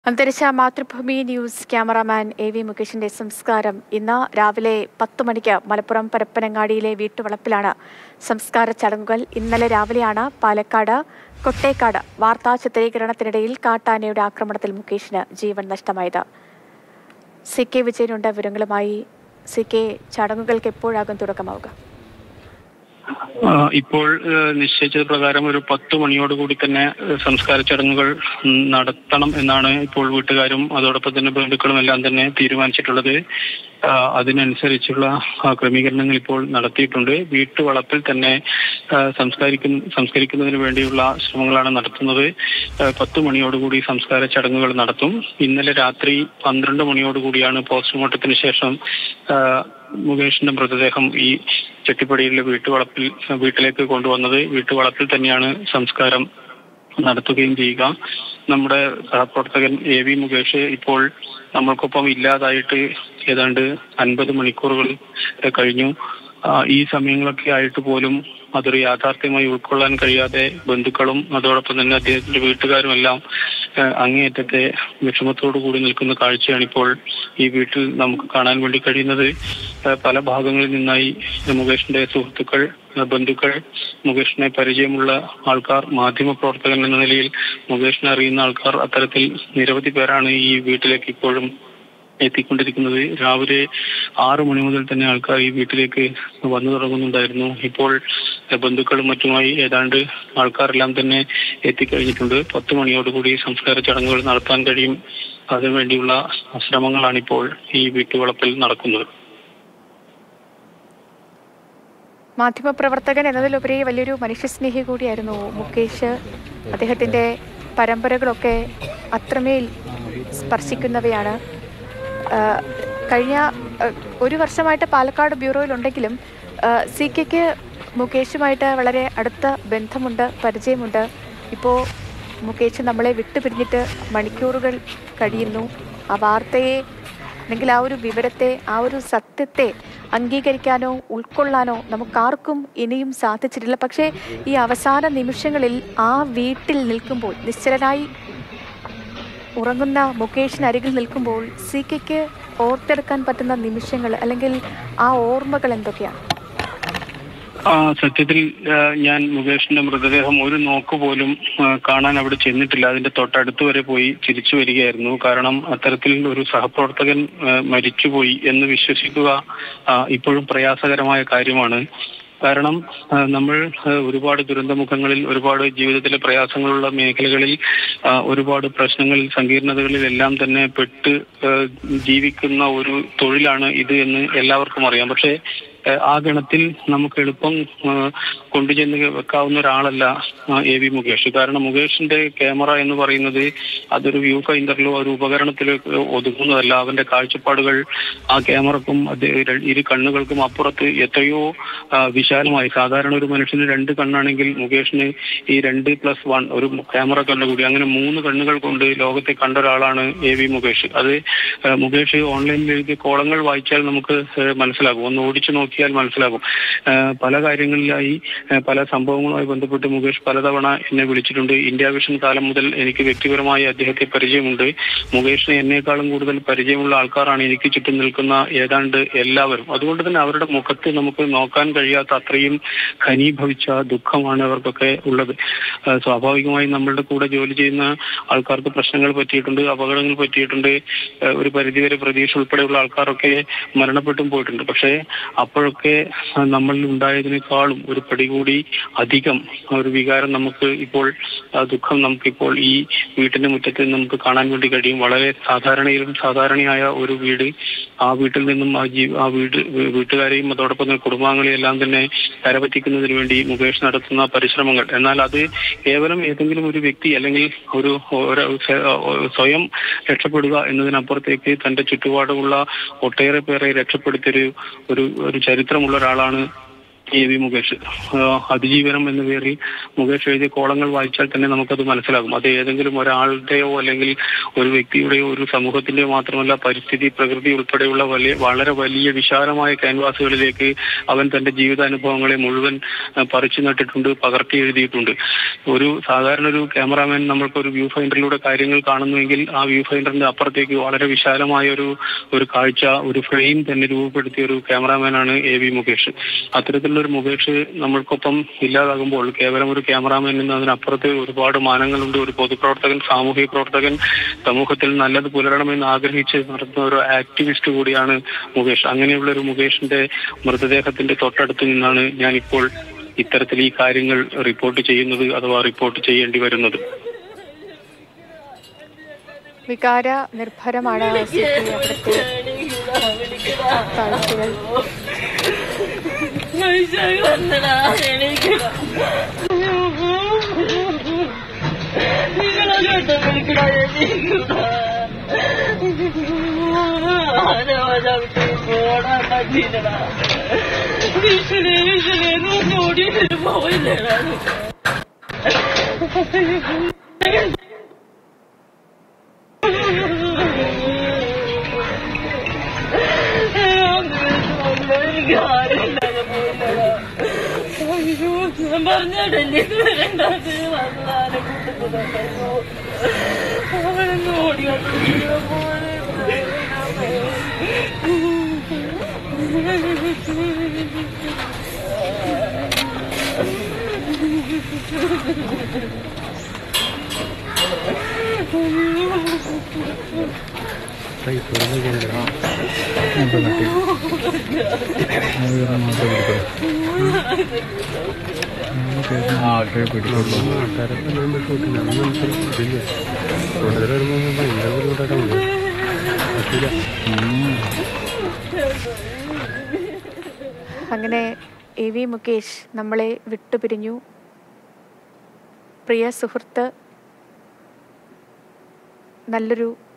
അന്തരിച്ച Mathrubhumi news cameraman A V മുകേഷിന്റെ സംസ്കാരം ഇന്ന് രാവിലെ പത്തു മണിക്ക് മലപ്പുറം പരപ്പനങ്ങാടിയിലെ വീട്ടുവളപ്പിലാണ് സംസ്കാര ചടങ്ങുകൾ ഇന്നലെ രാവിലെയാണ് പാലക്കാട് കൊട്ടേക്കാട് വാർത്താ ചിത്രീകരണത്തിനിടയിൽ കാട്ടാനയുടെ ആക്രമണത്തിൽ മുകേഷിന് ജീവൻ നഷ്ടമായത് സി കെ വിജയനുണ്ട് വിവരങ്ങളുമായി സി കെ ചടങ്ങുകൾക്ക് എപ്പോഴാകും തുടക്കമാവുക ആ, ഇപ്പോൾ ഏഹ്, നിശ്ചയിച്ചത് പ്രകാരം ഒരു പത്ത് മണിയോടുകൂടി തന്നെ ഏഹ്, സംസ്കാര ചടങ്ങുകൾ ഉം, നടത്തണം എന്നാണ് ഇപ്പോൾ വീട്ടുകാരും അതോടൊപ്പം തന്നെ ബന്ധുക്കളും എല്ലാം തന്നെ തീരുമാനിച്ചിട്ടുള്ളത് ആ, അതിനനുസരിച്ചുള്ള ആ, ക്രമീകരണങ്ങൾ ഇപ്പോൾ നടത്തിയിട്ടുണ്ട് വീട്ടുവളപ്പിൽ തന്നെ ആ, സംസ്കരിക്കുന്ന സംസ്കരിക്കുന്നതിന് വേണ്ടിയുള്ള ശ്രമങ്ങളാണ് നടത്തുന്നത് ആ, പത്ത് മണിയോടുകൂടി സംസ്കാര ചടങ്ങുകൾ നടത്തും ഇന്നലെ രാത്രി പന്ത്രണ്ട് മണിയോടുകൂടിയാണ് പോസ്റ്റ്മോർട്ടത്തിന് ശേഷം ആ, മുകേഷിന്റെ മൃതദേഹം ഈ ചെട്ടിപ്പടിയിലെ വീട്ടുവളപ്പിൽ വീട്ടിലേക്ക് കൊണ്ടുവന്നത് വീട്ടുവളപ്പിൽ തന്നെയാണ് സംസ്കാരം നടത്തുകയും ചെയ്യുക നമ്മുടെ സഹപ്രവർത്തകൻ എ വി മുകേഷ് ഇപ്പോൾ നമ്മൾക്കൊപ്പം ഇല്ലാതായിട്ട് ഏതാണ്ട് അൻപത് മണിക്കൂറുകൾ കഴിഞ്ഞു ആ, ഈ സമയങ്ങളൊക്കെ ആയിട്ട് പോലും അതൊരു യാഥാർത്ഥ്യമായി ഉൾക്കൊള്ളാൻ കഴിയാതെ ബന്ധുക്കളും അതോടൊപ്പം തന്നെ അദ്ദേഹത്തിന്റെ വീട്ടുകാരും എല്ലാം ആ, അങ്ങേയറ്റത്തെ വിഷമത്തോടു കൂടി നിൽക്കുന്ന കാഴ്ചയാണ് ഇപ്പോൾ ഈ വീട്ടിൽ നമുക്ക് കാണാൻ വേണ്ടി കഴിയുന്നത് ആ, പല ഭാഗങ്ങളിൽ നിന്നായി മുകേഷിന്റെ സുഹൃത്തുക്കൾ ആ, ബന്ധുക്കൾ മുകേഷിനെ പരിചയമുള്ള ആൾക്കാർ മാധ്യമ പ്രവർത്തകൻ എന്ന നിലയിൽ മുകേഷിനെ അറിയുന്ന ആൾക്കാർ അത്തരത്തിൽ നിരവധി പേരാണ് ഈ വീട്ടിലേക്ക് ഇപ്പോഴും എത്തിക്കൊണ്ടിരിക്കുന്നത് രാവിലെ ആറു മണി മുതൽ തന്നെ ആൾക്കാർ ഈ വീട്ടിലേക്ക് വന്നു തുടങ്ങുന്നുണ്ടായിരുന്നു ഇപ്പോൾ എഹ്, ബന്ധുക്കളും മറ്റുമായി ഏതാണ്ട് ആൾക്കാരെല്ലാം തന്നെ എത്തിക്കഴിഞ്ഞിട്ടുണ്ട് പത്ത് മണിയോടുകൂടി സംസ്കാര ചടങ്ങുകൾ നടത്താൻ കഴിയും അതിനുവേണ്ടിയുള്ള ശ്രമങ്ങളാണ് ഇപ്പോൾ ഈ വീട്ടുവളപ്പിൽ നടക്കുന്നത് മാധ്യമപ്രവർത്തകൻ എന്നതിലുപരി വലിയൊരു മനുഷ്യസ്നേഹി കൂടിയായിരുന്നു മുകേഷ് അദ്ദേഹത്തിൻ്റെ പരമ്പരകളൊക്കെ അത്രമേൽ സ്പർശിക്കുന്നവയാണ് ആ, കഴിഞ്ഞ ആ, ഒരു വർഷമായിട്ട് പാലക്കാട് ബ്യൂറോയിലുണ്ടെങ്കിലും സി കെക്ക് മുകേഷുമായിട്ട് വളരെ അടുത്ത ബന്ധമുണ്ട് പരിചയമുണ്ട് ഇപ്പോൾ മുകേഷ് നമ്മളെ വിട്ടുപിരിഞ്ഞിട്ട് മണിക്കൂറുകൾ കഴിയുന്നു ആ വാർത്തയെ അല്ലെങ്കിൽ ആ ഒരു വിവരത്തെ ആ ഒരു സത്യത്തെ അംഗീകരിക്കാനോ ഉൾക്കൊള്ളാനോ നമുക്കാർക്കും ഇനിയും സാധിച്ചിട്ടില്ല പക്ഷേ ഈ അവസാന നിമിഷങ്ങളിൽ ആ വീട്ടിൽ നിൽക്കുമ്പോൾ നിശ്ചലനായി ഉറങ്ങുന്ന മുകേഷിന് അരികിൽ നിൽക്കുമ്പോൾ സി കെക്ക് ഓർത്തെടുക്കാൻ പറ്റുന്ന നിമിഷങ്ങൾ അല്ലെങ്കിൽ ആ ഓർമ്മകൾ എന്തൊക്കെയാണ് ആ സത്യത്തിൽ ആ, ഞാൻ മുകേഷിന്റെ മൃതദേഹം ഒരു നോക്ക് പോലും ആ, കാണാൻ അവിടെ ചെന്നിട്ടില്ല അതിന്റെ തൊട്ടടുത്ത് വരെ പോയി തിരിച്ചു വരികയായിരുന്നു കാരണം അത്തരത്തിൽ ഒരു സഹപ്രവർത്തകൻ ആ, മരിച്ചുപോയി എന്ന് വിശ്വസിക്കുക ആ, ഇപ്പോഴും പ്രയാസകരമായ കാര്യമാണ് കാരണം ആ, നമ്മൾ ആ, ഒരുപാട് ദുരന്തമുഖങ്ങളിൽ ഒരുപാട് ജീവിതത്തിലെ പ്രയാസങ്ങളുള്ള മേഖലകളിൽ ആ, ഒരുപാട് പ്രശ്നങ്ങളിൽ സങ്കീർണതകളിൽ എല്ലാം തന്നെ പെട്ട് ആ, ജീവിക്കുന്ന ഒരു തൊഴിലാണ് ഇത് എന്ന് എല്ലാവർക്കും അറിയാം പക്ഷേ ഏഹ് ആ ഗണത്തിൽ നമുക്ക് എളുപ്പം ഏഹ് കൊണ്ടുചെന്ന് വെക്കാവുന്ന ഒരാളല്ല ആ, എ വി മുകേഷ് കാരണം മുകേഷിന്റെ ക്യാമറ എന്ന് പറയുന്നത് അതൊരു വ്യൂ ഫൈൻഡറിലോ ഒരു ഉപകരണത്തിലേക്ക് ഒതുങ്ങുന്നതല്ല അവന്റെ കാഴ്ചപ്പാടുകൾ ആ ക്യാമറക്കും അത് ര- ഇരു കണ്ണുകൾക്കും അപ്പുറത്ത് എത്രയോ ആ, വിശാലമായി സാധാരണ ഒരു മനുഷ്യന് രണ്ട് കണ്ണാണെങ്കിൽ മുകേഷിന് ഈ രണ്ട് പ്ലസ് വൺ ഒരു ക്യാമറ കണ്ണു കൂടി അങ്ങനെ മൂന്ന് കണ്ണുകൾ കൊണ്ട് ലോകത്തെ കണ്ട ഒരാളാണ് എ വി മുകേഷ് അത് ആ, മുകേഷ് ഓൺലൈനിൽ എഴുതിയ കോളങ്ങൾ വായിച്ചാൽ നമുക്ക് ഏഹ് മനസ്സിലാകും ഒന്ന് ഓടിച്ചു നോക്കിയാൽ മനസ്സിലാകും ഏഹ് പല കാര്യങ്ങളിലായി ഏഹ് പല സംഭവങ്ങളുമായി ബന്ധപ്പെട്ട് മുകേഷ് പലതവണ എന്നെ വിളിച്ചിട്ടുണ്ട് ഇന്ത്യ വിഷൻ കാലം മുതൽ എനിക്ക് വ്യക്തിപരമായി അദ്ദേഹത്തെ പരിചയമുണ്ട് മുകേഷിനെ എന്നേക്കാളും കൂടുതൽ പരിചയമുള്ള ആൾക്കാരാണ് എനിക്ക് ചുറ്റും നിൽക്കുന്ന ഏതാണ്ട് എല്ലാവരും അതുകൊണ്ട് തന്നെ അവരുടെ മുഖത്ത് നമുക്ക് നോക്കാൻ കഴിയാത്ത അത്രയും ഘനീഭവിച്ച ദുഃഖമാണ് അവർക്കൊക്കെ ഉള്ളത് ഏഹ് സ്വാഭാവികമായും നമ്മളുടെ കൂടെ ജോലി ചെയ്യുന്ന ആൾക്കാർക്ക് പ്രശ്നങ്ങൾ പറ്റിയിട്ടുണ്ട് അപകടങ്ങൾ പറ്റിയിട്ടുണ്ട് ഏഹ് ഒരു പരിധിവരെ പ്രതീക്ഷ ഉൾപ്പെടെയുള്ള ആൾക്കാരൊക്കെ മരണപ്പെട്ടും പോയിട്ടുണ്ട് പക്ഷേ അപ്പോഴൊക്കെ അഹ് നമ്മളിൽ ഉണ്ടായതിനേക്കാളും ഒരു പടി കൂടി അധികം ഒരു വികാരം നമുക്ക് ഇപ്പോൾ ആ ദുഃഖം നമുക്കിപ്പോൾ ഈ വീട്ടിന്റെ മുറ്റത്ത് നമുക്ക് കാണാൻ വേണ്ടി കഴിയും വളരെ സാധാരണയിലും സാധാരണയായ ഒരു വീട് ആ വീട്ടിൽ നിന്നും ആ ജീ ആ വീട് വീ- വീട്ടുകാരെയും അതോടൊപ്പം തന്നെ കുടുംബാംഗങ്ങളെയും എല്ലാം തന്നെ കരപറ്റിക്കുന്നതിന് വേണ്ടി മുകേഷ് നടത്തുന്ന പരിശ്രമങ്ങൾ എന്നാൽ അത് കേവലം ഏതെങ്കിലും ഒരു വ്യക്തി അല്ലെങ്കിൽ ഒരു ഒരു സ- സ്വയം രക്ഷപ്പെടുക എന്നതിനപ്പുറത്തേക്ക് തന്റെ ചുറ്റുപാടുമുള്ള ഒട്ടേറെ പേരെ രക്ഷപ്പെടുത്തിയൊരു ഒരു ഒരു ചരിത്രമുള്ള ഒരാളാണ് എ വി മുകേഷ് ആ, അതിജീവനം എന്ന പേരിൽ മുകേഷ് എഴുതിയ കോളങ്ങൾ വായിച്ചാൽ തന്നെ നമുക്കത് മനസ്സിലാകും അത് ഏതെങ്കിലും ഒരാളുടെയോ അല്ലെങ്കിൽ ഒരു വ്യക്തിയുടെയോ ഒരു സമൂഹത്തിന്റെയോ മാത്രമല്ല പരിസ്ഥിതി പ്രകൃതി ഉൾപ്പെടെയുള്ള വലിയ വളരെ വലിയ വിശാലമായ ക്യാൻവാസുകളിലേക്ക് അവൻ തന്റെ ജീവിതാനുഭവങ്ങളെ മുഴുവൻ ആ, പറിച്ചു നട്ടിട്ടുണ്ട് പകർത്തി എഴുതിയിട്ടുണ്ട് ഒരു സാധാരണ ഒരു ക്യാമറാമാൻ നമ്മൾക്ക് ഒരു വ്യൂ ഫൈൻഡറിലൂടെ കാര്യങ്ങൾ കാണുന്നുവെങ്കിൽ ആ വ്യൂ ഫൈൻഡറിന്റെ അപ്പുറത്തേക്ക് വളരെ വിശാലമായ ഒരു ഒരു കാഴ്ച ഒരു ഫ്രെയിം തന്നെ രൂപപ്പെടുത്തിയ ഒരു ക്യാമറാമാനാണ് എ വി മുകേഷ് അത്തരത്തിലുള്ള ഒരു മുകേഷ് നമ്മൾക്കൊപ്പം ഇല്ലാതാകുമ്പോൾ കേവലം ഒരു ക്യാമറാമാൻ എന്ന് അതിനപ്പുറത്ത് ഒരുപാട് മാനങ്ങളുണ്ട് ഒരു പൊതുപ്രവർത്തകൻ സാമൂഹിക പ്രവർത്തകൻ സമൂഹത്തിൽ നല്ലത് പുലരണമെന്ന് ആഗ്രഹിച്ച് നടത്തുന്ന ഒരു ആക്ടിവിസ്റ്റ് കൂടിയാണ് മുകേഷ് അങ്ങനെയുള്ള ഒരു മുകേഷിന്റെ മൃതദേഹത്തിന്റെ തൊട്ടടുത്ത് നിന്നാണ് ഞാനിപ്പോൾ ഇത്തരത്തിൽ ഈ കാര്യങ്ങൾ റിപ്പോർട്ട് ചെയ്യുന്നത് അഥവാ റിപ്പോർട്ട് ചെയ്യേണ്ടി വരുന്നത് വികാര നിർഭരമാണ് സി പി അവിടുത്തെ കാഴ്ചകൾ വന്നടാ എണീക്കടാ നിങ്ങളോട്ട് വിളിക്കടാ എണീക്കടാ പോടാ പറ്റില്ലടാ വീട്ടിലെ വീട്ടിലെ ഓടിയിട്ട് പോയില്ലടാ എനിക്ക് ആരുമില്ലാതെ പോയില്ലടാ അയ്യോ ഞാൻ പറഞ്ഞിടല്ലേ വരണ്ടത് വന്നാലെ കൂട്ടുന്നുണ്ടല്ലോ അവനൊന്ന് ഓടി വന്നിട്ട് പോലെ അങ്ങനെ എ വി മുകേഷ് നമ്മളെ വിട്ടുപിരിഞ്ഞു പ്രിയ സുഹൃത്ത് നല്ലൊരു